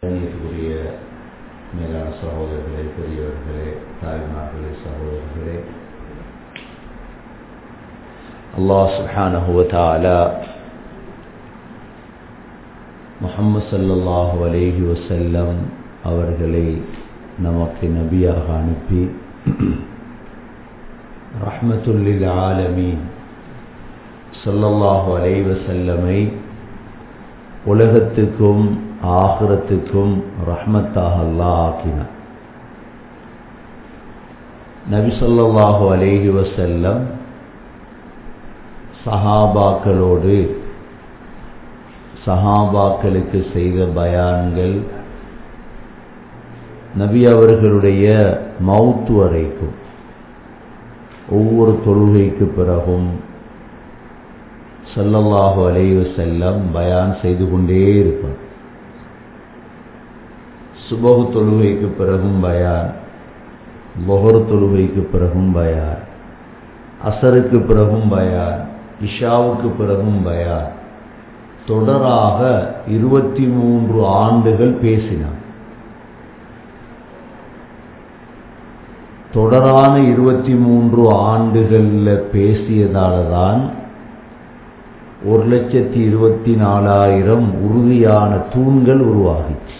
கண்ணியத்துக்குரிய மேலான சகோதரர்களே பெரியவர்களே தாய்மார்களே சகோதரர்களே அல்லாஹ் சுப்ஹானஹு வ தஆலா முஹம்மது ஸல்லல்லாஹு அலைஹி வஸல்லம் அவர்களை நமக்கு நபியாக அனுப்பி ரஹ்மத்துல்லில் ஆலமீன் ஸல்லல்லாஹு அலைஹி வஸல்லமை உலகத்துக்கும் ஆகிரத்துக்கும் ரஹ்மத்தாக அல்லாஹ் ஆக்கினார் நபி ஸல்லல்லாஹு அலைஹி வஸல்லம் சஹாபாக்களோடு சஹாபாக்களுக்கு செய்த பயான்கள் நபி அவர்களுடைய மவுத்து வரைக்கும் ஒவ்வொரு தொழுகைக்கு பிறகும் சல்லல்லாஹு அலைவு செல்லம் பயான் செய்து கொண்டே இருப்பார் சுபகு தொழுகைக்கு பிறகும் பயான் பொஹர் தொழுகைக்கு பிறகும் பயான் அசருக்கு பிறகும் பயான் இஷாவுக்கு பிறகும் பயான் தொடராக இருபத்தி மூன்று ஆண்டுகள் பேசினார் தொடரான இருபத்தி மூன்று ஆண்டுகளில் பேசியதால தான் ஒரு லட்சத்தி இருபத்தி நாலாயிரம் உறுதியான தூண்கள் உருவாகிச்சு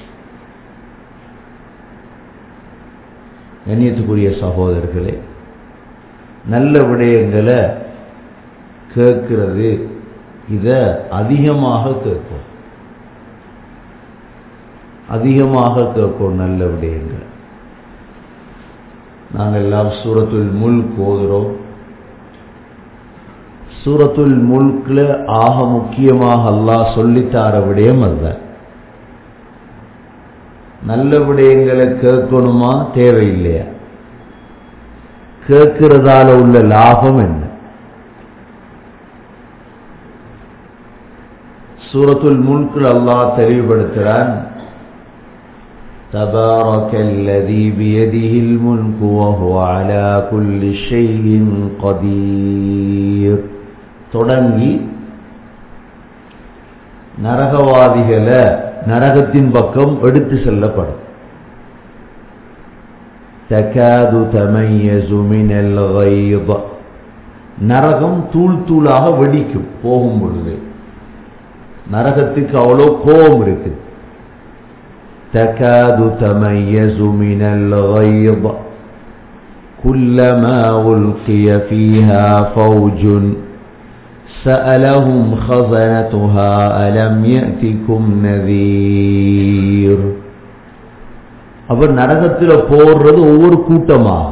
கண்ணியத்துக்குரிய சகோதரர்களே நல்ல விடயங்களை கேட்கிறது இதை அதிகமாக கேட்போம் அதிகமாக கேட்போம் நல்ல விடயங்கள் நாங்கள் எல்லாம் சூரத்துல் முல்க் ஓதுறோம் சூரத்துல் முல்க்ல ஆக முக்கியமாக அல்லாஹ் சொல்லித்தார விடயம் அதுதான் நல்ல விடயங்களை கேட்கணுமா தேவையில்லையா கேட்கிறதால உள்ள லாபம் என்ன சூரத்துல் முல்கில் அல்லாஹ் தெளிவுபடுத்துகிறான் تبارك الذي بيده الملك وهو على كل شيء قدير தொடங்கி நரகவாதிகளை நரகத்தின் பக்கம் எடுத்து செல்லப்படும் தகாது தமையசு மினல் கைப நரகம் தூள் தூளாக வெடிக்கும் போகும் பொழுது நரகத்துக்கு அவ்வளோ கோபம் இருக்கு تكاد تميز من الغيظ كلما ألقي فيها فوج سألهم خزنتها ألم يأتكم نذير அவர் நரகத்தில் போடுறது ஒவ்வொரு கூட்டமாக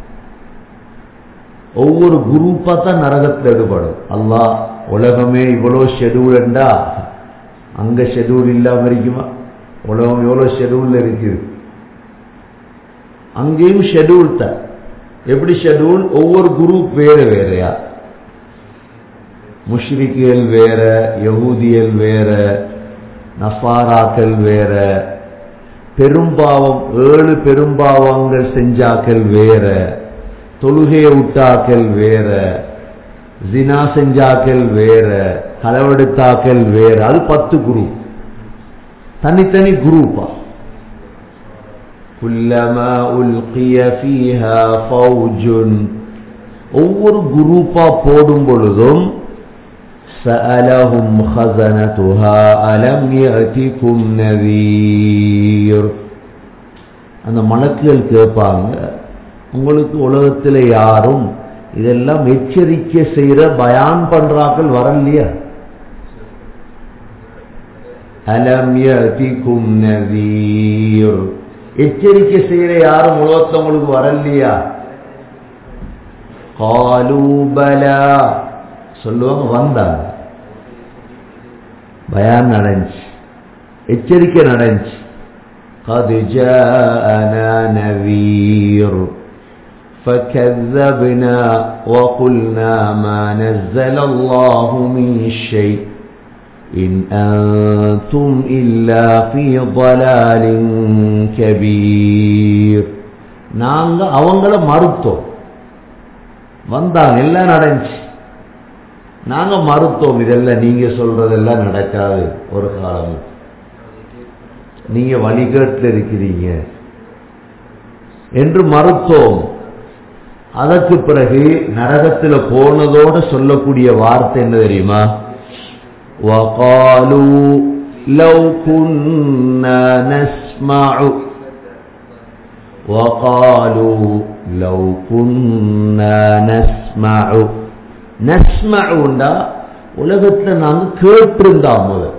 ஒவ்வொரு குரூப்பா தான் நரகத்தில் எடுபடும் அல்லாஹ் உலகமே இவ்வளோ ஷெடியூல்ண்டா அங்க ஷெடியூல் இல்லாம இருக்குமா உலகம் எவ்வளோ ஷெடியூல்ல இருக்குது அங்கேயும் ஷெடியூல் தான் எப்படி ஷெடியூல் ஒவ்வொரு குரூப் வேற வேறையா முஷ்ரிக்குகள் வேற யகூதியல் வேற நசாராக்கள் வேற பெரும்பாவம் ஏழு பெரும்பாவங்கள் செஞ்சாக்கள் வேற தொழுகையை விட்டாக்கள் வேற ஜினா செஞ்சாக்கள் வேற களவெடுத்தாக்கள் வேற அது பத்து குரூப் தனித்தனி குரூப்பா குல்லமா உல்கிய ஃபீஹா ஃபௌஜுன் ஒவ்வொரு குரூப்பா போடும் பொழுதும் سألهم خزنتها ألم يأتكم نذير அந்த மலக்குகள் கேட்பாங்க உங்களுக்கு உலகத்தில் யாரும் இதெல்லாம் எச்சரிக்கை செய்யற பயான் பண்றாக்கள் வரலையா அலம் யதிக்கும் நதீர் எச்சரிக்கை செய்யற யாரும் உலகத்துல உங்களுக்கு வரலையா காலூபலா சொல்லுவாங்க வந்தாங்க பயான் நடந்துச்சு எச்சரிக்கை நடந்துச்சு قد جاءنا نذير فكذبنا وقلنا ما نزل الله من شيء إن أنتم إلا في ضلال كبير நாங்க அவங்கள மறுத்தோம் வந்தாங்க எல்லாம் நடந்துச்சு நாங்க மறுத்தோம் இதெல்லாம் நீங்க சொல்றதெல்லாம் நடக்காது ஒரு காலம் நீங்க வழிகேட்டில் இருக்கிறீங்க என்று மறுத்தோம் அதற்கு பிறகு நரகத்தில் போனதோட சொல்லக்கூடிய வார்த்தை என்ன தெரியுமா وقالوا لو كنا نسمع وقالوا لو كنا نسمع நஸ்மஉண்டா உலகத்துல நாங்க கேட்டிருந்தா முதல்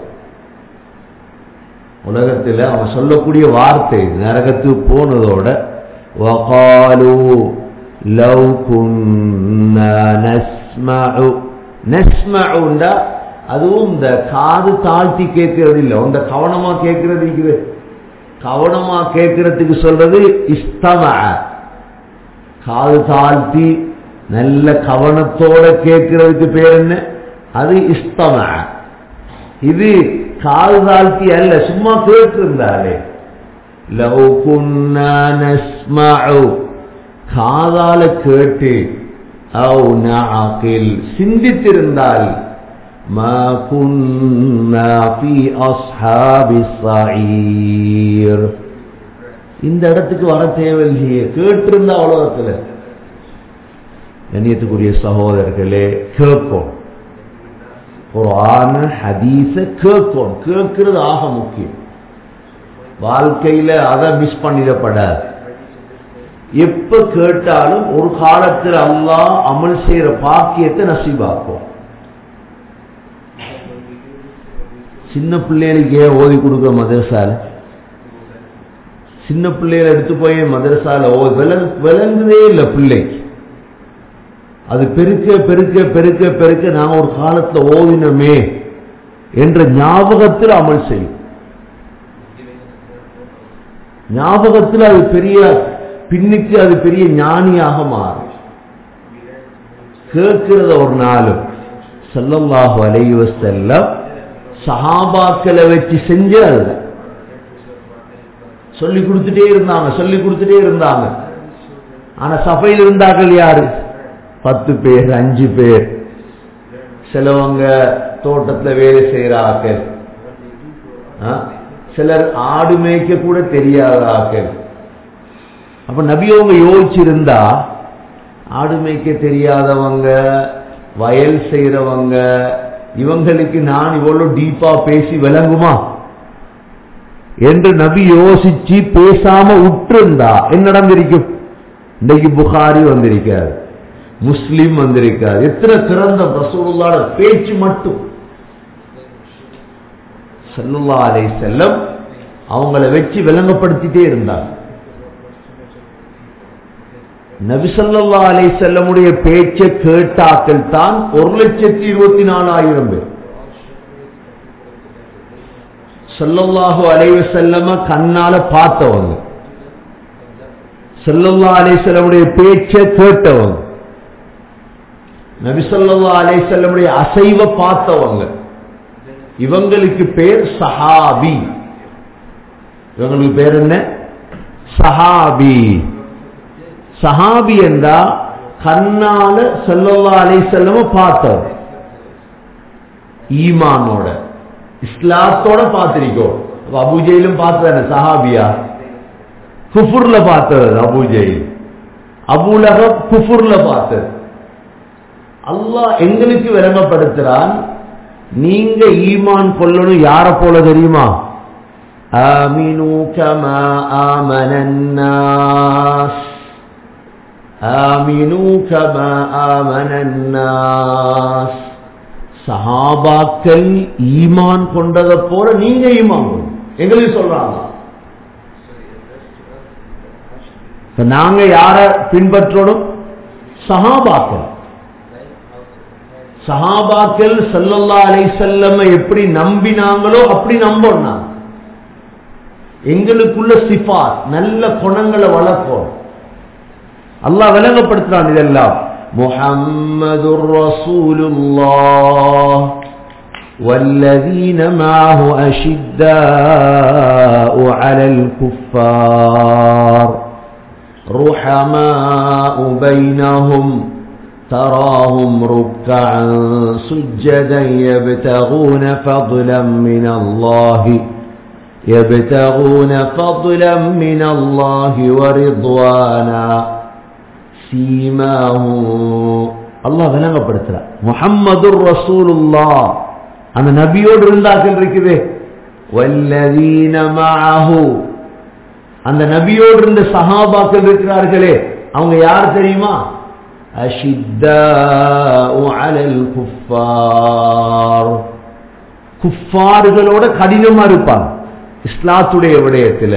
உலகத்துல அவன் சொல்லக்கூடிய வார்த்தை நரகத்துக்கு போனதோட وقالوا لو كنا نسمع நஸ்மஉண்டா அதுவும் இந்த காது தாழ்த்தி கேட்கறது இல்லை இந்த கவனமா கேட்கறது இருக்குது கவனமா கேட்கறதுக்கு சொல்றது இஸ்தம காது தாழ்த்தி நல்ல கவனத்தோட கேட்கறதுக்கு பேர் என்ன அது இஸ்தம இது காது தாழ்த்தி அல்ல சும்மா கேட்டிருந்தாலே லவ் குன்னா நஸ்மஉ காதால கேட்டு அவு நாகில் சிந்தித்திருந்தால் ما كنا في أصحاب الصعير இந்த இடத்துக்கு வர தேவையில்லையே கேட்டிருந்தா உலகத்துல கண்ணியத்துக்குரிய சகோதரர்களே கேட்கும் குரான ஹதீஸ கேட்கும் கேட்கிறது ஆக முக்கியம் வாழ்க்கையில அதை மிஸ் பண்ணிடப்படாது எப்ப கேட்டாலும் ஒரு காலத்தில் அல்லாஹ் அமல் செய்யற பாக்கியத்தை நசீபாக்கும் சின்ன பிள்ளைகளுக்கு ஏன் ஓதி கொடுக்குற மதரசால சின்ன பிள்ளைகளை எடுத்து போய் மதரசால ஓ விளங்கு விளங்குதே இல்லை பிள்ளைக்கு அது பெருக்க பெருக்க பெருக்க பெருக்க நான் ஒரு காலத்துல ஓதினமே என்ற ஞாபகத்தில் அமல் செய்யும் ஞாபகத்தில் அது பெரிய பின்னுக்கு அது பெரிய ஞானியாக மாறும் கேட்கிறத ஒரு நாளும் செல்லல்லாஹு அலைவ செல்லம் சஹாபாக்களை வச்சு செஞ்சு அல்ல சொல்லி கொடுத்துட்டே இருந்தாங்க சொல்லி கொடுத்துட்டே இருந்தாங்க ஆனா சபையில் இருந்தார்கள் யாரு பத்து பேர் அஞ்சு பேர் சிலவங்க தோட்டத்துல வேலை செய்யறார்கள் சிலர் ஆடு மேய்க்க கூட தெரியாதார்கள் அப்ப நபியவங்க யோசிச்சிருந்தா ஆடு மேய்க்க தெரியாதவங்க வயல் செய்யறவங்க இவங்களுக்கு நான் இவ்வளவு டீப்பா பேசி விளங்குமா என்று நபி யோசிச்சு பேசாம உற்றிருந்தா என்ன நடந்திருக்கும் இன்றைக்கு புகாரி வந்திருக்காரு முஸ்லிம் வந்திருக்காரு எத்தனை திறந்த ரசூலுல்லாட பேச்சு மட்டும் சல்லுல்லா அலை செல்லம் அவங்கள வச்சு விளங்கப்படுத்திட்டே இருந்தார் நபிசல்லா அலை செல்லமுடைய பேச்சை கேட்டாக்கள் தான் ஒரு லட்சத்தி இருபத்தி நாலாயிரம் பேர் சொல்லல்லாஹு அலைவ செல்லம கண்ணால பார்த்தவங்க செல்லல்லா அலை செல்லமுடைய பேச்சை கேட்டவங்க நபிசல்லா அலை செல்லமுடைய அசைவ பார்த்தவங்க இவங்களுக்கு பேர் சஹாபி இவங்களுக்கு பேர் என்ன சஹாபி சஹாபி என்றா கண்ணால செல்லல்லா அலை செல்லம பார்த்தவர் ஈமானோட இஸ்லாத்தோட பார்த்திருக்கோம் அபுஜெயிலும் பார்த்ததானே சஹாபியா குஃபுர்ல பார்த்தது அபுஜெயில் அபுலகம் குஃபுர்ல பார்த்தது அல்லாஹ் எங்களுக்கு விளங்கப்படுத்துறான் நீங்க ஈமான் கொள்ளணும் யார போல தெரியுமா ஆமினு கமா ஆமனன்னாஸ் ஆமினு கமா ஆமனன்னாஸ் சஹாபாக்கள் ஈமான் கொண்டதை போல நீங்க ஈமான் எங்களுக்கு சொல்றாங்க நாங்க யார பின்பற்றணும் சஹாபாக்கள் சஹாபாக்கள் சல்லல்லா அலை செல்லம எப்படி நம்பினாங்களோ அப்படி நம்பணும் எங்களுக்குள்ள சிஃபாத் நல்ல குணங்களை வளர்ப்போம் அல்லாஹ் விளங்கப்படுத்துறான் இதெல்லாம் محمد رسول الله والذين معه أشداء على الكفار رحماء بينهم تراهم ركعا سجدا يبتغون فضلا من الله يبتغون فضلا من الله ورضوانا سيماهم அல்லாஹ் விளங்கப்படுத்துறார் முஹம்மதுர் ரசூலுல்லாஹ் அந்த நபியோடு இருந்தார்கள் இருக்குது வல்லதீன மஅஹு அந்த நபியோடு இருந்த சஹாபாக்கள் இருக்கிறார்களே அவங்க யார் தெரியுமா அஷித்தாஉ அலல் குஃபார் குஃபார்களோட கடினமா இருப்பாங்க இஸ்லாத்துடைய விடயத்தில்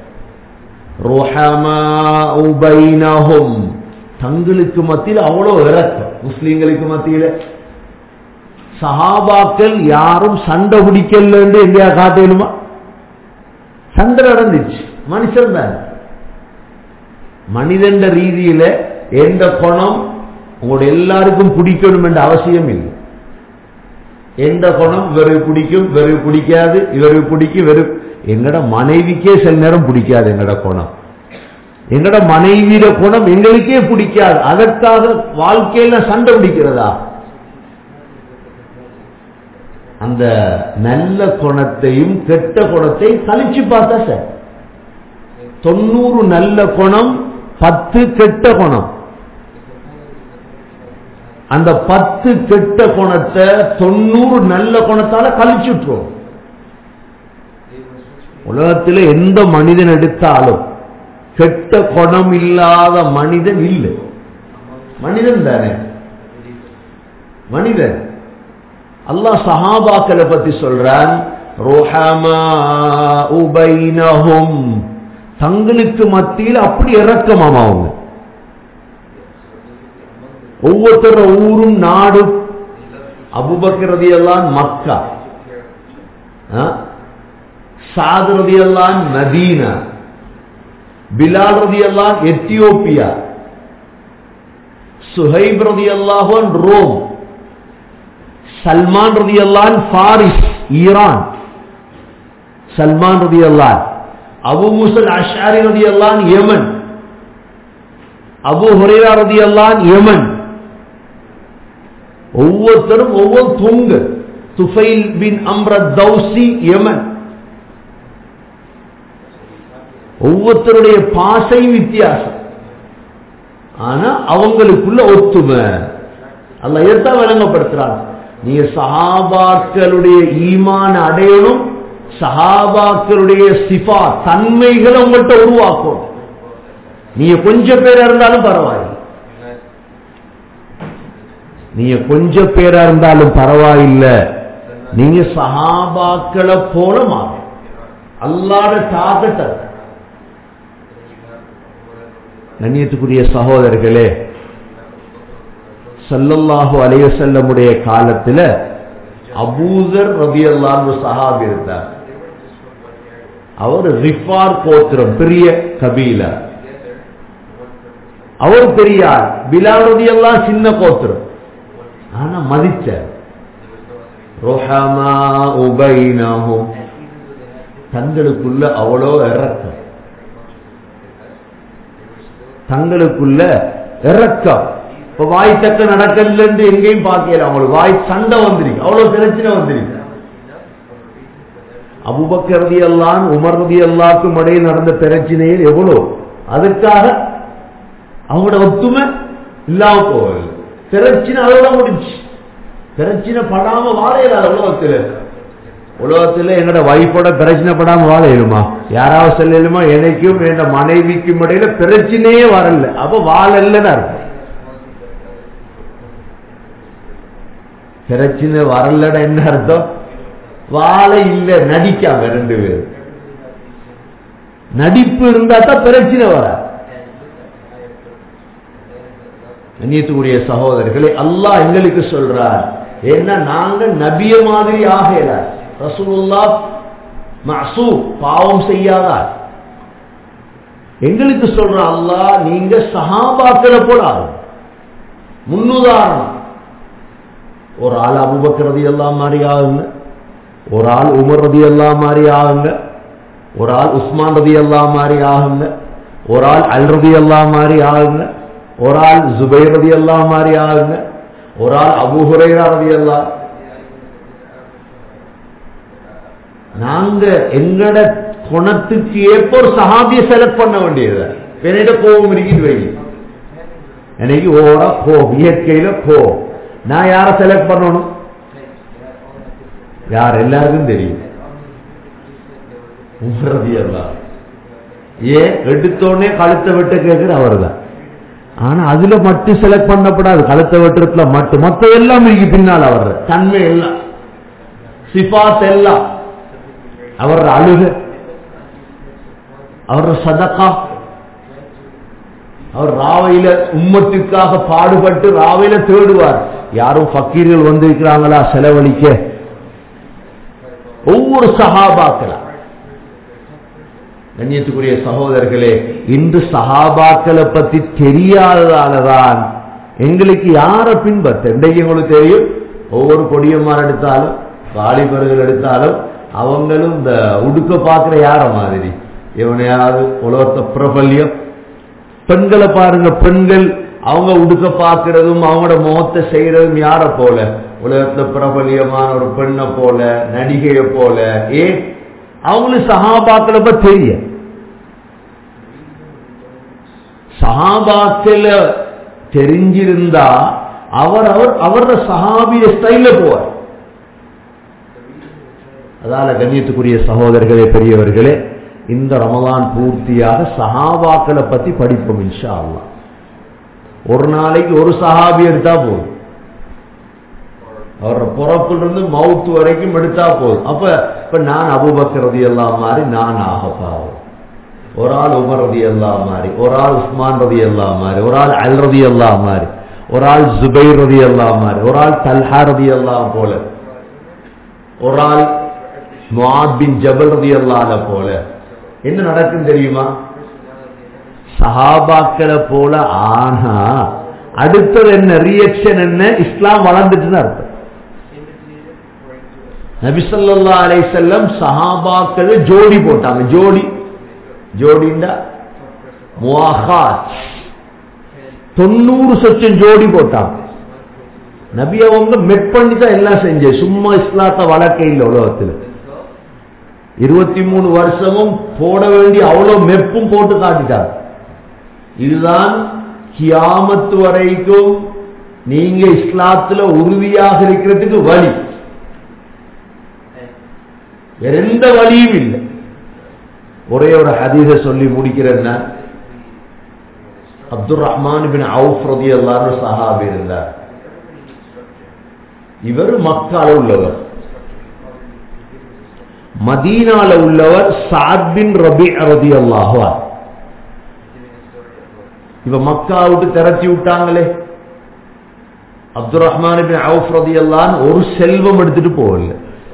ருஹமாஉ பைனஹும் தங்களுக்கு மத்தியில் அவ்வளோ இறக்கம் முஸ்லீம்களுக்கு மத்தியில் சஹாபாக்கள் யாரும் சண்டை பிடிக்கல எங்கேயா காட்டணுமா சண்டை நடந்துச்சு மனுஷன் தான் மனிதன் ரீதியில எந்த குணம் உங்களுடைய எல்லாருக்கும் பிடிக்கணும் என்ற அவசியம் இல்லை எந்த குணம் இவருக்கு பிடிக்கும் இவருக்கு பிடிக்காது இவருக்கு பிடிக்கும் இவரு எங்கட மனைவிக்கே சில நேரம் பிடிக்காது எங்கட குணம் எங்கட மனைவியிட குணம் எங்களுக்கே பிடிக்காது அதற்காக வாழ்க்கையில சண்டை பிடிக்கிறதா அந்த நல்ல குணத்தையும் கெட்ட குணத்தையும் கழிச்சு பார்த்தா சார் தொண்ணூறு நல்ல குணம் பத்து கெட்ட குணம் அந்த பத்து கெட்ட குணத்தை தொண்ணூறு நல்ல குணத்தால கழிச்சுட்டுரும் உலகத்தில் எந்த மனிதன் எடுத்தாலும் கெட்ட குணம் இல்லாத மனிதன் இல்லை மனிதன் தானே மனிதன் அல்லாஹ் சஹாபாக்களை பத்தி சொல்றான் தங்களுக்கு மத்தியில் அப்படி இறக்கமாம் அவங்க ஒவ்வொருத்தர ஊரும் நாடும் அபுபக்ரதி எல்லாம் மக்கா சாத் ரதி எல்லாம் மதீனா பிலால் ரதி எல்லாம் எத்தியோப்பியா சுஹைப் ரதி அல்லாஹன் ரோம் சல்மான் ரதி அல்லான் பாரிஸ் ஈரான் சல்மான் ரதி அல்லான் அபு முசல் அஷாரி ரதி அல்லான் யமன் அபு ஹுரேரா ரதி அல்லான் யமன் ஒவ்வொருத்தரும் ஒவ்வொரு தொங்கு துஃபைல் பின் அம்ர தௌசி யமன் ஒவ்வொருத்தருடைய பாசையும் வித்தியாசம் ஆனா அவங்களுக்குள்ள ஒத்துமை அல்ல எத்தான் விளங்கப்படுத்துறாங்க நீங்க சஹாபாக்களுடைய ஈமான அடையணும் சஹாபாக்களுடைய சிஃபா தன்மைகளை உங்கள்கிட்ட உருவாக்கும் நீங்க கொஞ்சம் பேரா இருந்தாலும் பரவாயில்லை நீங்க கொஞ்சம் பேரா இருந்தாலும் பரவாயில்லை நீங்க சஹாபாக்களை போல மாறும் அல்லாட தாக்கத்தை கண்ணியத்துக்குரிய சகோதரர்களே சல்லல்லாஹு அலையசல்லமுடைய காலத்துல அபூதர் ரபி அல்லான்னு சஹாபி இருந்தார் அவர் ரிஃபார் கோத்திரம் பெரிய கபீல அவர் பெரியார் பிலால் ரபி எல்லாம் சின்ன கோத்திரம் ஆனா மதிச்ச ரோஹமா உபைனஹும் தங்களுக்குள்ள அவ்வளோ இறக்கம் தங்களுக்குள்ள இறக்கம் இப்ப வாய் தக்க நடக்கல எங்கேயும் பார்க்கல அவங்களுக்கு வாய் சண்டை வந்துருக்கு அவ்வளவு பிரச்சனை வந்துருக்கு அபுபக்கரதி எல்லாம் உமர்தி எல்லாருக்கும் இடையில் நடந்த பிரச்சனையில் எவ்வளவு அதுக்காக அவங்களோட ஒத்துமை இல்லாம போகல பிரச்சனை அதோட முடிஞ்சு பிரச்சனை படாம வாழையில உலகத்தில் உலகத்துல என்னோட வைஃபோட பிரச்சனை படாம வாழையிலுமா யாராவது சொல்லலுமா எனக்கும் என் மனைவிக்கும் இடையில பிரச்சனையே வரல அப்ப வாழல்லன்னு அர்த்தம் பிரச்சனை வரலட என்ன அர்த்தம் வாழை இல்ல நடிக்காம ரெண்டு பேரும் நடிப்பு இருந்தா தான் பிரச்சனை வர கண்ணியத்துக்குரிய சகோதரர்களே அல்லாஹ் எங்களுக்கு சொல்றார் ஏன்னா நாங்க நபிய மாதிரி ஆகல ரசூலுல்லா மசூ பாவம் செய்யாதார் எங்களுக்கு சொல்ற அல்லாஹ் நீங்க சஹாபாக்களை போல ஆகும் முன்னுதாரணம் ஒரு ஆள் அபுபக்கர் ரதி எல்லாம் மாதிரி ஆகுங்க ஒரு ஆள் உமர் ரதி எல்லாம் மாதிரி ஆகுங்க ஒரு ஆள் உஸ்மான் ரதி எல்லாம் மாதிரி ஆகுங்க ஒரு ஆள் அல் ரதி எல்லாம் மாதிரி ஆகுங்க ஒரு ஆள் ஜுபைர் ரதி எல்லாம் மாதிரி ஆகுங்க ஒரு ஆள் அபு ஹுரைரா ரதி எல்லாம் நாங்க எங்கட குணத்துக்கு ஏற்ப ஒரு சஹாபிய செலக்ட் பண்ண வேண்டியது என்னிட கோபம் இருக்குது வை எனக்கு ஓடா போ இயற்கையில போ நான் யார செலக்ட் பண்ணணும் யார் எல்லாருக்கும் தெரியும் உமரதி எல்லாம் ஏன் எடுத்தோடனே கழுத்தை வெட்ட கேட்கிற அவர் தான் ஆனா அதுல மட்டும் செலக்ட் பண்ணப்படாது கழுத்தை வெட்டுறதுல மட்டும் மத்த எல்லாம் இருக்கு பின்னால் அவர் தன்மை எல்லாம் சிபாத் எல்லாம் அவர் அழுக அவர் சதக்கா அவர் ராவையில உம்மத்துக்காக பாடுபட்டு ராவையில தேடுவார் யாரும் ஃபக்கீர்கள் வந்திருக்கிறாங்களா செலவழிக்க ஒவ்வொரு சகாபாக்களா கண்ணியத்துக்குரிய சகோதரர்களே இன்று சஹாபாக்களை பத்தி தெரியாததாலதான் எங்களுக்கு யார பின்பற்ற இன்றைக்கு உங்களுக்கு தெரியும் ஒவ்வொரு கொடியமார் எடுத்தாலும் வாலிபர்கள் எடுத்தாலும் அவங்களும் இந்த உடுக்க பார்க்கிற யார மாதிரி இவனையாவது உலகத்தை பிரபல்யம் பெண்களை பாருங்க பெண்கள் அவங்க உடுக்க பார்க்கிறதும் அவங்களோட முகத்தை செய்யறதும் யார போல உலகத்துல பிரபல்யமான ஒரு பெண்ணை போல நடிகையை போல ஏ அவங்களுக்கு சகாபாக்களை பத்தி தெரிய சகாபாக்கள தெரிஞ்சிருந்தா அவர் அவர் அவரோட சஹாபிய ஸ்டைல போவார் அதால கண்ணியத்துக்குரிய சகோதரர்களே பெரியவர்களே இந்த ரமதான் பூர்த்தியாக சஹாபாக்களை பத்தி படிப்போம் இன்ஷா அல்லா ஒரு நாளைக்கு ஒரு சஹாபி எடுத்தா போதும் அவரோட பிறப்புல இருந்து மவுத்து வரைக்கும் எடுத்தா போதும் அப்ப இப்ப நான் அபுபக்கர் ரதி எல்லாம் மாதிரி நான் ஆகப்பாவும் ஒரு ஆள் உமர் ரதி எல்லாம் மாதிரி ஒரு ஆள் உஸ்மான் ரதி எல்லாம் மாதிரி ஒரு ஆள் அல் ரதி எல்லாம் மாதிரி ஒரு ஆள் ஜுபைர் ரதி எல்லாம் மாதிரி ஒரு ஆள் தல்ஹா ரதி எல்லாம் போல ஒரு ஆள் முஆத் பின் ஜபல் ரதி அல்லாத போல என்ன நடக்கும் தெரியுமா சஹாபாக்களை போல ஆனா அடுத்தது என்ன ரியாக்ஷன் என்ன இஸ்லாம் வளர்ந்துட்டுன்னு அர்த்தம் நபிசல்லா அலை செல்லம் சஹாபாக்கள் ஜோடி போட்டாங்க ஜோடி ஜோடிண்டா முவாஹாத் தொண்ணூறு சொச்சம் ஜோடி போட்டாங்க நபி அவங்க மெட் பண்ணி தான் எல்லாம் செஞ்சு சும்மா இஸ்லாத்த வழக்க இல்லை உலகத்தில் இருபத்தி மூணு வருஷமும் போட வேண்டிய அவ்வளவு மெப்பும் போட்டு காட்டிட்டாங்க இதுதான் கியாமத்து வரைக்கும் நீங்க இஸ்லாத்துல உறுதியாக இருக்கிறதுக்கு வழி வேற எந்த வழியும் இல்லை ஒரே ஒரு ஹதீஸ சொல்லி முடிக்கிறேன்னா அப்துல் ரஹ்மான் பின் அவுஃப் ரதி எல்லாரும் சஹாபி இருந்தார் இவர் மக்கால உள்ளவர் மதீனால உள்ளவர் சாத் பின் ரபி ரதி அல்லாஹா இவ மக்கா விட்டு திரட்டி விட்டாங்களே அப்துல் ரஹ்மான் பின் அவுஃப் ரதி அல்லான் ஒரு செல்வம் எடுத்துட்டு போகல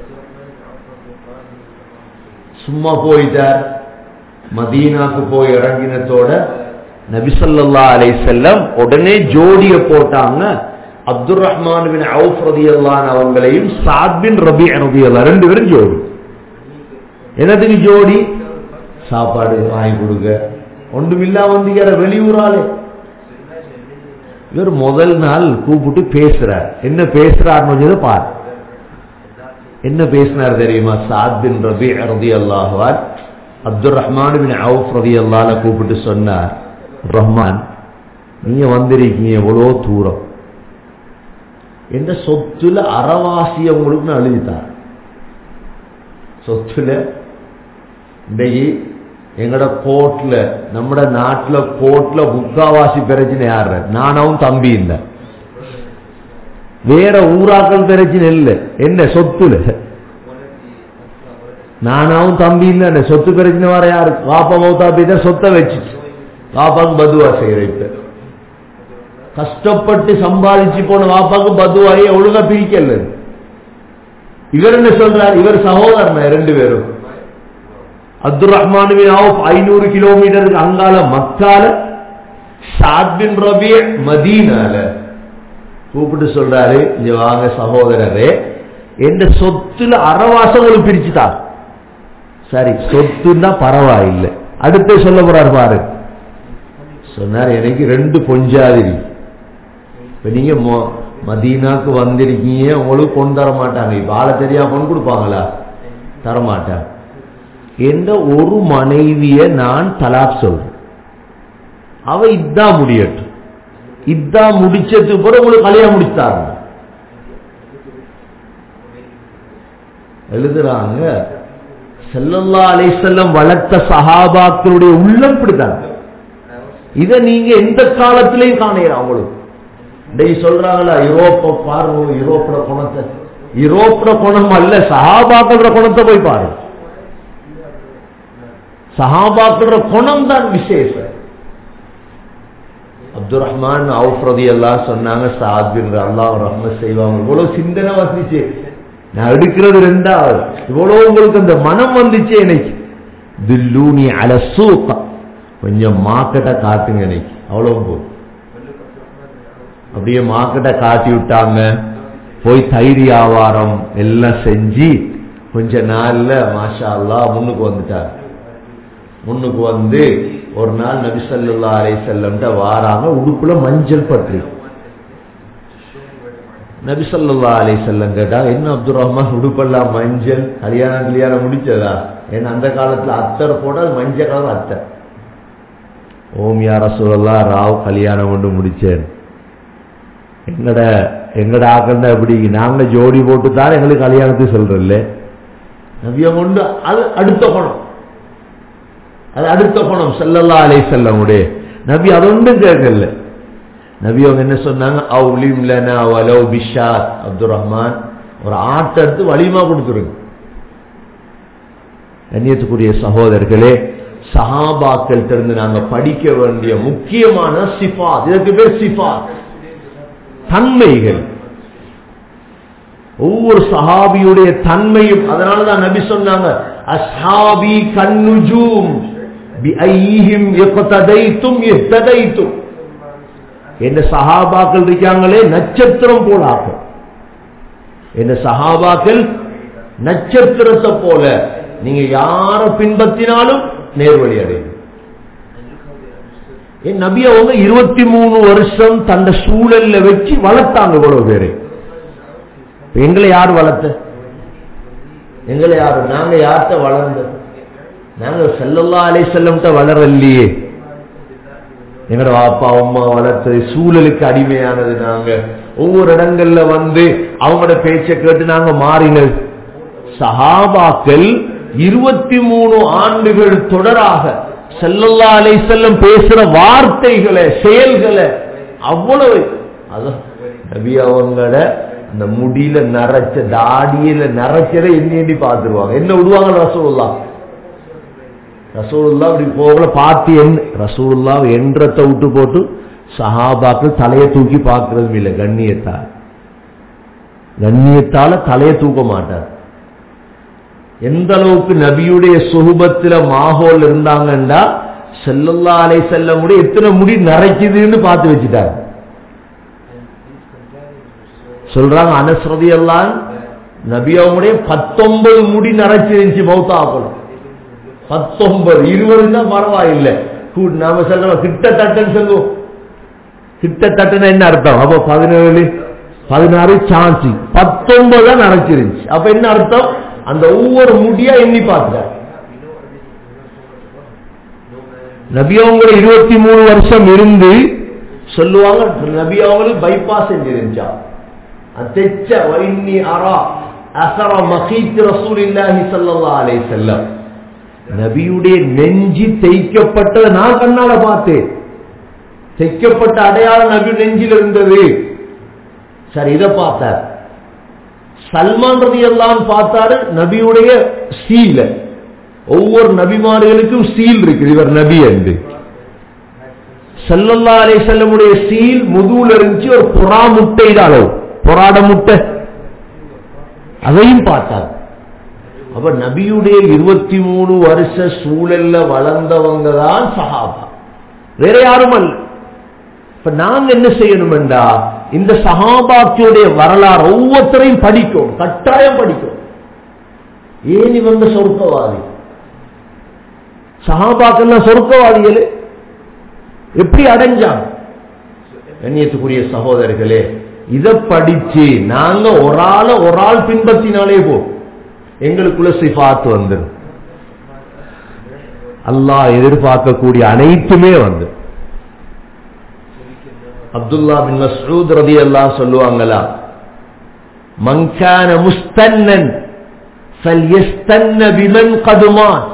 சும்மா போயிட்டார் மதீனாக்கு போய் இறங்கினத்தோட நபிசல்லா அலை செல்லம் உடனே ஜோடிய போட்டாங்க அப்துல் ரஹ்மான் பின் அவுஃப் ரதி அல்லான் அவங்களையும் சாத் பின் ரபி ரதி அல்லா ரெண்டு பேரும் ஜோடி என்னத்துக்கு ஜோடி சாப்பாடு வாங்கி கொடுக்க ஒன்றுமில்லா வந்தீங்க வெளியூராலே இவர் முதல் நாள் கூப்பிட்டு பேசுறார் என்ன பேசுறாருன்னு பார் என்ன பேசினார் தெரியுமா சாத் பின் ரபி ரதி அல்லாஹான் அப்துல் ரஹ்மான் பின் அவுஃப் ரதி அல்லான கூப்பிட்டு சொன்னார் ரஹ்மான் நீங்க வந்திருக்கீங்க எவ்வளோ தூரம் எந்த சொத்துல அறவாசி உங்களுக்கு நான் எழுதித்தார் சொத்துல இன்றைக்கு எங்கட கோட்ல நம்மட நாட்டுல கோட்ல முக்காவாசி பிரச்சனை யாரு நானும் தம்பி இல்லை வேற ஊராக்கள் பிரச்சனை இல்லை என்ன சொத்துல நானாவும் தம்பி இல்லை சொத்து பிரச்சனை வர யாரு பாப்பா மௌத்தா போய் சொத்தை வச்சுச்சு பாப்பாக்கு பதுவா செய்யற இப்ப கஷ்டப்பட்டு சம்பாதிச்சு போன பாப்பாக்கு பதுவாயை ஒழுங்கா பிரிக்கல இவர் என்ன சொல்றார் இவர் சகோதரன் ரெண்டு பேரும் அப்துல் ரஹ்மான் ஐநூறு கிலோமீட்டருக்கு அங்கால மக்கால சாத்பின் ரபிய மதீனால கூப்பிட்டு சொல்றாரு இங்க வாங்க சகோதரரே எந்த சொத்துல அறவாசம் ஒரு பிரிச்சுட்டார் சரி சொத்துன்னா பரவாயில்லை அடுத்து சொல்ல போறாரு பாரு சொன்னார் எனக்கு ரெண்டு பொஞ்சாதிரி இப்ப நீங்க மதீனாக்கு வந்திருக்கீங்க உங்களுக்கு கொண்டு தர மாட்டாங்க இப்ப ஆளை தெரியா பொண்ணு கொடுப்பாங்களா தரமாட்டேன் என்ற ஒரு மனைவிய நான் தலாக் சொல்றேன் அவ இதா முடியட்டும் இதா முடிச்சதுக்கு பிறகு உங்களுக்கு கல்யாணம் முடித்தாங்க எழுதுறாங்க செல்லல்லா அலைசல்லம் வளர்த்த சஹாபாக்களுடைய உள்ளம் இப்படித்தாங்க இத நீங்க எந்த காலத்திலையும் காணலாம் அவங்களுக்கு டெய் சொல்றாங்களா யூரோப்ப பாருங்க யூரோப்போட குணத்தை யூரோப்போட குணம் அல்ல சஹாபாக்களோட குணத்தை போய் பாருங்க சஹாபாக்களோட குணம் தான் விசேஷம் அப்துல் ரஹ்மான் அவுஃப்ரதி எல்லாம் சொன்னாங்க சாத்பின் அல்லாஹ் ரஹ்மத் செய்வாங்க இவ்வளவு சிந்தனை வந்துச்சு நான் எடுக்கிறது ரெண்டாவது இவ்வளவு உங்களுக்கு அந்த மனம் வந்துச்சு எனக்கு தில்லூனி அலசூக்கா கொஞ்சம் மார்க்கெட்டை காட்டுங்க இன்னைக்கு அவ்வளவு போதும் அப்படியே மார்க்கெட்டை காட்டி விட்டாங்க போய் தைரிய வியாபாரம் எல்லாம் செஞ்சு கொஞ்ச நாள்ல மாஷா அல்லா முன்னுக்கு வந்துட்டார் முன்னுக்கு வந்து ஒரு நாள் நபிசல்லா அலை செல்லம்ட்ட வாராங்க உடுப்புல மஞ்சள் பற்றி நபிசல்லா அலை செல்லம் கேட்டா என்ன அப்துல் ரஹ்மான் உடுப்பெல்லாம் மஞ்சள் கல்யாணம் கல்யாணம் முடிச்சதா ஏன்னா அந்த காலத்துல அத்தர் போட மஞ்சள் கலர் அத்தர் ஓம் யார சொல்லலாம் ராவ் கல்யாணம் கொண்டு முடிச்சேன் எங்கட எங்கட ஆக்கள்னா எப்படி நாங்க ஜோடி போட்டு தான் எங்களுக்கு கல்யாணத்தை சொல்றல்ல நவியம் கொண்டு அது அடுத்த குணம் அது அடுத்த குணம் செல்லல்லா அலை செல்லமுடைய நபி அதொன்றும் கேட்கல நபி அவங்க என்ன சொன்னாங்க அவுலிம் லனா வலவ் பிஷாத் அப்துல் ரஹ்மான் ஒரு ஆட்டை எடுத்து வலிமா கொடுத்துருங்க கண்ணியத்துக்குரிய சகோதரர்களே சஹாபாக்கள் இருந்து நாங்க படிக்க வேண்டிய முக்கியமான சிஃபாத் இதற்கு பேர் சிஃபாத் தன்மைகள் ஒவ்வொரு சஹாபியுடைய தன்மையும் அதனாலதான் நபி சொன்னாங்க அஸ்ஹாபி கண்ணுஜூம் பிஐஹிம் எத்ததைத்தும் எத்ததைத்தும் என்ன சஹாபாக்கள் இருக்காங்களே நட்சத்திரம் போல ஆகும் என்ன சஹாபாக்கள் நட்சத்திரத்தை போல நீங்க யார பின்பற்றினாலும் நேர்வழி அடையும் என் நபி அவங்க இருபத்தி மூணு வருஷம் தந்த சூழல்ல வச்சு வளர்த்தாங்க இவ்வளவு பேரு எங்களை யார் வளர்த்த எங்களை யாரு நாங்க யார்கிட்ட வளர்ந்த நாங்க செல்லல்லா அலை செல்லம்ட்ட வளரலையே எங்களோட அப்பா அம்மா வளர்த்தது சூழலுக்கு அடிமையானது நாங்க ஒவ்வொரு இடங்கள்ல வந்து அவங்களோட பேச்சை கேட்டு நாங்க மாறினது சஹாபாக்கள் இருபத்தி மூணு ஆண்டுகள் தொடராக செல்லல்லா அலை செல்லம் பேசுற வார்த்தைகளை செயல்களை அவ்வளவு அதான் நபி அவங்களோட அந்த முடியில நரைச்ச தாடியில நரைச்சதை எண்ணி எண்ணி பார்த்துருவாங்க என்ன விடுவாங்க ரசூல்லா ரசூல்லா அப்படி போகல பார்த்து எண் ரசூல்லா எண்ணத்தை விட்டு போட்டு சஹாபாக்கள் தலையை தூக்கி பார்க்கறதும் இல்லை கண்ணியத்தால் கண்ணியத்தால தலையை தூக்க மாட்டார் எந்த அளவுக்கு நபியுடைய சுகுபத்துல மாஹோல் இருந்தாங்கண்டா செல்லல்லா அலை செல்ல முடி எத்தனை முடி நரைக்குதுன்னு பார்த்து வச்சுட்டாங்க சொல்றாங்க அனஸ்ரதி எல்லாம் நபி அவங்களுடைய பத்தொன்பது முடி நரைச்சிருந்துச்சு மௌத்தாப்பல் பத்தொன்பது இருபது தான் பரவாயில்லை நாம சொல்றோம் கிட்டத்தட்டன்னு சொல்லுவோம் கிட்டத்தட்டுன்னு என்ன அர்த்தம் அப்போ பதினேழு பதினாறு சான்சி பத்தொன்பது தான் நரைச்சிருந்துச்சு அப்ப என்ன அர்த்தம் அந்த ஒவ்வொரு முடியா எண்ணி பார்க்கிறார் நபி அவங்க இருபத்தி மூணு வருஷம் இருந்து சொல்லுவாங்க நபி அவங்களுக்கு பைபாஸ் செஞ்சிருந்துச்சா அத்தெச்ச வைன்னி அரா அசர மகீத் ரசூலில்லாஹி ஸல்லல்லாஹு அலைஹி வஸல்லம் நபியுடைய நெஞ்சி தேய்க்கப்பட்டதை நான் கண்ணால பார்த்தேன் தைக்கப்பட்ட அடையாளம் நபி நெஞ்சில் இருந்தது சரி இதை பார்த்தார் சல்மான் ரதி எல்லாம் பார்த்தாரு நபியுடைய சீல ஒவ்வொரு நபிமார்களுக்கும் சீல் இருக்குது இவர் நபி என்று செல்லல்லா அலை செல்லமுடைய சீல் முதுகுல இருந்துச்சு ஒரு புறா முட்டை அளவு பொறாட முட்டை அதையும் பார்த்தார் அப்ப நபியுடைய இருபத்தி மூணு வருஷ சூழல்ல வளர்ந்தவங்க தான் சஹாபா வேற யாரும் அல்ல இப்ப நாங்க என்ன செய்யணும்டா இந்த சஹாபாக்கியுடைய வரலாறு ஒவ்வொருத்தரையும் படிக்கும் கட்டாயம் படிக்கும் ஏன் இவங்க சொர்க்கவாதி சஹாபாக்கெல்லாம் சொர்க்கவாதிகள் எப்படி அடைஞ்சாங்க கண்ணியத்துக்குரிய சகோதரர்களே இதை படிச்சு நாங்க ஒரு ஆள ஒரு ஆள் பின்பற்றினாலே போ எங்களுக்குள்ள சிஃபாத் வந்துடும் அல்லாஹ் எதிர்பார்க்கக்கூடிய அனைத்துமே வந்து அப்துல்லா பின் மஸ்ரூத் ரதி எல்லாம் சொல்லுவாங்களா மங்கான முஸ்தன்னன் فليستن بمن قد مات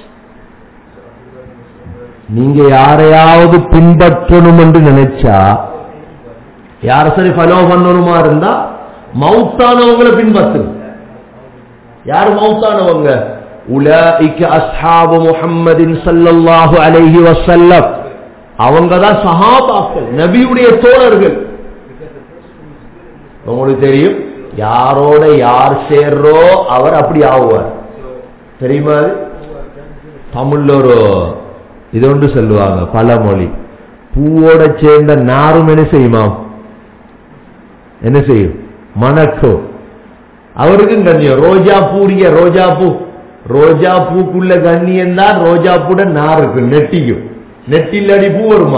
நீங்க யாரையாவது பின்பற்றணும் என்று நினைச்சா யார சரி ஃபாலோ பண்ணணுமா இருந்தா மௌத்தானவங்களை பின்பற்றுங்க யார் மௌத்தானவங்க உலாஇக அஸ்ஹாபு முஹம்மதின் ஸல்லல்லாஹு அலைஹி வஸல்லம் அவங்க தான் சஹாபாக்கள் நபியுடைய தோழர்கள் உங்களுக்கு தெரியும் யாரோட யார் சேர்றோ அவர் அப்படி ஆகுவார் தெரியுமா அது தமிழ்ல ஒரு இது ஒன்று சொல்லுவாங்க பழமொழி பூவோட சேர்ந்த நாரும் என்ன செய்யுமா என்ன செய்யும் மணக்கும் அவருக்கும் கண்ணியம் ரோஜா பூரிய ரோஜா பூ ரோஜா பூக்குள்ள கண்ணியம் தான் ரோஜா பூட நாருக்கு நெட்டியும் நெட்டில் பூ வருமா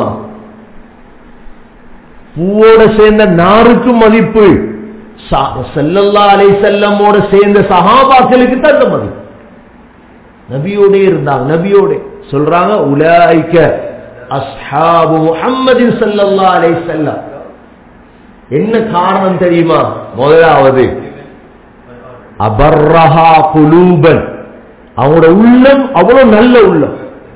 பூவோட சேர்ந்த நாருக்கு மதிப்பு செல்லல்லா அலை செல்லமோட சேர்ந்த சகாபாக்களுக்கு தான் இந்த மதிப்பு நபியோட இருந்தாங்க நபியோட சொல்றாங்க உலாய்க்க அஸ்ஹாபு முஹம்மதின் ஸல்லல்லாஹு அலைஹி வஸல்லம் என்ன காரணம் தெரியுமா முதலாவது அபர்ரஹா குலூபன் அவங்களோட உள்ளம் அவ்வளவு நல்ல உள்ளம்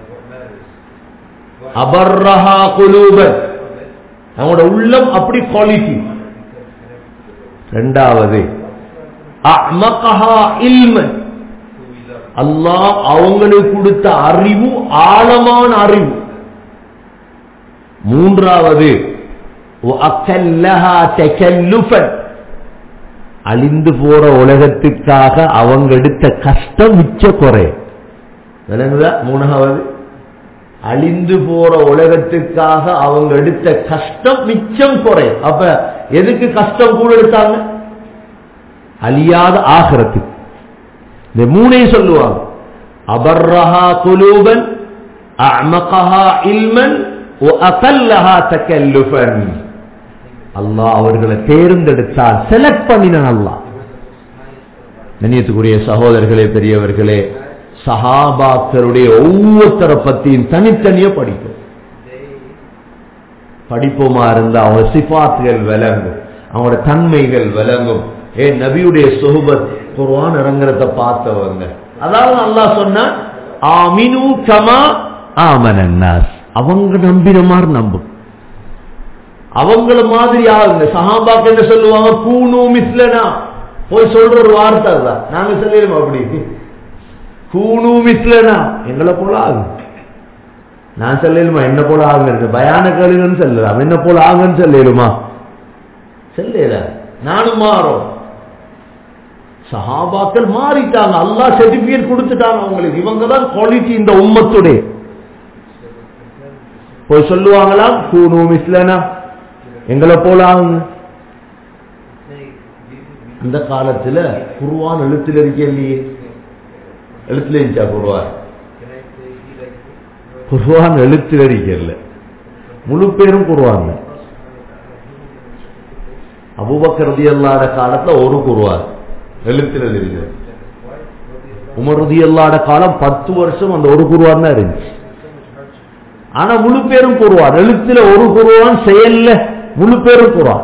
அபர்ரஹா குலூபன் அவங்களோட உள்ளம் அப்படி குவாலிட்டி ரெண்டாவது அமகஹா இல்மன் அல்லாஹ் அவங்களுக்கு கொடுத்த அறிவு ஆழமான அறிவு மூன்றாவது அழிந்து போற உலகத்துக்காக அவங்க எடுத்த கஷ்டம் மிச்ச குறை விளங்குதா மூணாவது அழிந்து போற உலகத்துக்காக அவங்க எடுத்த கஷ்டம் மிச்சம் குறை அப்ப எதுக்கு கஷ்டம் கூட எடுத்தாங்க அழியாத ஆகிறதுக்கு இந்த மூணையும் சொல்லுவாங்க அபர்ரஹா குலூபன் அமகஹா இல்மன் அகல்லஹா தக்கல்லுஃபன் அல்லாஹ் அவர்களை தேர்ந்தெடுத்தால் செலக்ட் பண்ணினான் அல்லாஹ் கண்ணியத்துக்குரிய சகோதரர்களே பெரியவர்களே சஹாபாக்களுடைய ஒவ்வொருத்தரை பத்தியும் தனித்தனியே படிக்கும் படிப்போமா இருந்தா அவங்க சிபாத்துகள் விளங்கும் அவங்களோட தன்மைகள் விளங்கும் ஏ நபியுடைய சொகுபத் குர்வான் இறங்குறத பார்த்தவங்க அதாவது அல்லாஹ் சொன்னா ஆமினு கமா ஆமனன்னாஸ் அவங்க நம்பின மாதிரி நம்பும் அவங்கள மாதிரி ஆகுங்க சஹாபாக்கு என்ன சொல்லுவாங்க கூணு மிஸ்லனா போய் சொல்ற ஒரு வார்த்தை தான் நாங்க சொல்லிடுவோம் அப்படி கூணு மிஸ்லனா எங்களை போல ஆகும் நான் சொல்லிடுமா என்ன போல ஆகுங்க பயான கழுகுன்னு சொல்லலாம் என்ன போல ஆகுன்னு சொல்லிடுமா சொல்லல நானும் மாறும் சஹாபாக்கள் மாறிட்டாங்க அல்லா சர்டிபிகேட் கொடுத்துட்டாங்க அவங்களுக்கு இவங்க தான் குவாலிட்டி இந்த உம்மத்துடைய போய் சொல்லுவாங்களாம் கூணு மிஸ்லனா எங்களை போல ஆகுங்க அந்த காலத்துல குருவான் எழுத்துல இருக்க இல்லையே எழுத்துல இருந்துச்சா குருவான் குருவான் எழுத்துல இருக்கல முழு பேரும் குருவான் அபுபக்கரதி அல்லாத காலத்துல ஒரு குருவான் எழுத்துல இருக்கு உமருதி அல்லாத காலம் பத்து வருஷம் அந்த ஒரு குருவான் தான் இருந்துச்சு ஆனா முழு பேரும் குருவான் எழுத்துல ஒரு குருவான் செயல்ல முழு பேரும் குருவான்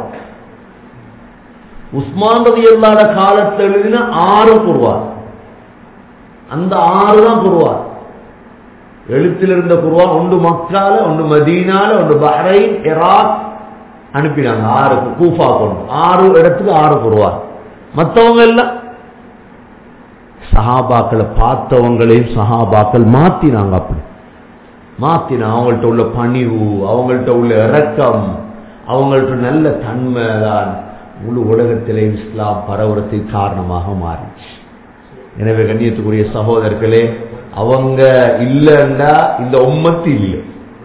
உஸ்மான் ரவி அல்லாத காலத்தில் எழுதின ஆறு குருவான் அந்த ஆறு தான் குருவான் எழுத்தில் இருந்த குருவான் ஒன்று மக்கால ஒன்று மதீனால ஒன்று பஹ்ரைன் இராக் அனுப்பினாங்க ஆறு கூஃபா கொண்டு ஆறு இடத்துக்கு ஆறு குருவான் மற்றவங்க எல்லாம் சஹாபாக்களை பார்த்தவங்களையும் சஹாபாக்கள் மாத்தினாங்க அப்படி மாத்தினா அவங்கள்ட்ட உள்ள பணிவு அவங்கள்ட்ட உள்ள இறக்கம் அவங்கள்ட்ட நல்ல தன்மை தான் முழு உலகத்திலே இஸ்லாம் பரவுறதுக்கு காரணமாக மாறிச்சு எனவே கண்ணியத்துக்குரிய சகோதரர்களே அவங்க இல்லைன்னா இந்த உம்மத்து இல்லை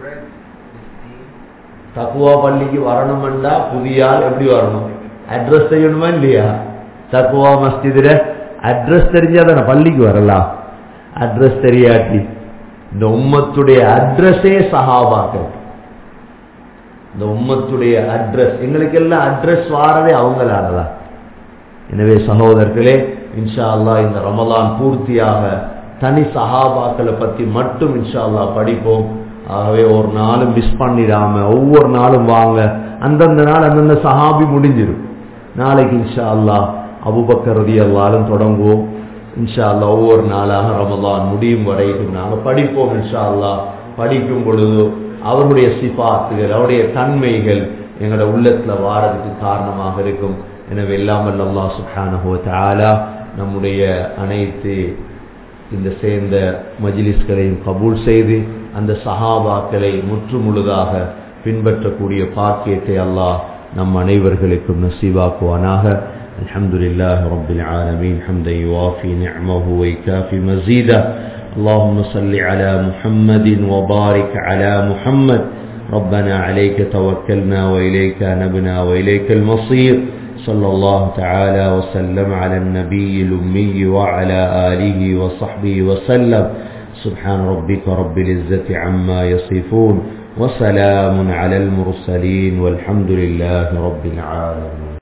தக்குவா பள்ளிக்கு வரணும்டா புதிய ஆள் எப்படி வரணும் அட்ரஸ் தெரியணுமா இல்லையா தக்குவா மஸ்ஜிதுல அட்ரஸ் தெரிஞ்சா தானே பள்ளிக்கு வரலாம் அட்ரஸ் தெரியாட்டி இந்த உம்மத்துடைய அட்ரஸே சஹாபாக்கள் இந்த உம்மத்துடைய அட்ரஸ் எங்களுக்கு எல்லாம் அட்ரஸ் வாரதே அவங்களாலதான் எனவே சகோதரர்களே இன்ஷா அல்லாஹ் இந்த ரமலான் பூர்த்தியாக தனி சஹாபாக்களை பத்தி மட்டும் இன்ஷா அல்லாஹ் படிப்போம் ஆகவே ஒரு நாளும் மிஸ் பண்ணிடாம ஒவ்வொரு நாளும் வாங்க அந்தந்த நாள் அந்தந்த சஹாபி முடிஞ்சிடும் நாளைக்கு இன்ஷா அல்லாஹ் அபுபக்கர் ரதி அல்லாலும் தொடங்குவோம் இன்ஷா அல்லாஹ் ஒவ்வொரு நாளாக ரமலான் முடியும் வரைக்கும் நாங்கள் படிப்போம் இன்ஷா அல்லாஹ் படிக்கும் பொழுது அவருடைய சிபாத்துகள் அவருடைய தன்மைகள் எங்களோட உள்ளத்துல வாரதுக்கு காரணமாக இருக்கும் எனவே இல்லாமல் அல்லாஹ் சுப்ஹானஹு வ தஆலா நம்முடைய அனைத்து இந்த சேர்ந்த மஜ்லிஸ்களையும் கபூல் செய்து அந்த சஹாபாக்களை முற்றுமுழுதாக பின்பற்றக்கூடிய பாக்கியத்தை அல்லாஹ் நம் அனைவர்களுக்கும் நசீவாக்குவானாக الحمد لله رب العالمين حمدا يوافي نعمه ويكافي مزيدا اللهم صل على محمد وبارك على محمد ربنا عليك توكلنا وإليك نبنا وإليك المصير صلى الله تعالى وسلم على النبي الأمي وعلى آله وصحبه وسلم سبحان ربك رب العزة عما يصفون وسلام على المرسلين والحمد لله رب العالمين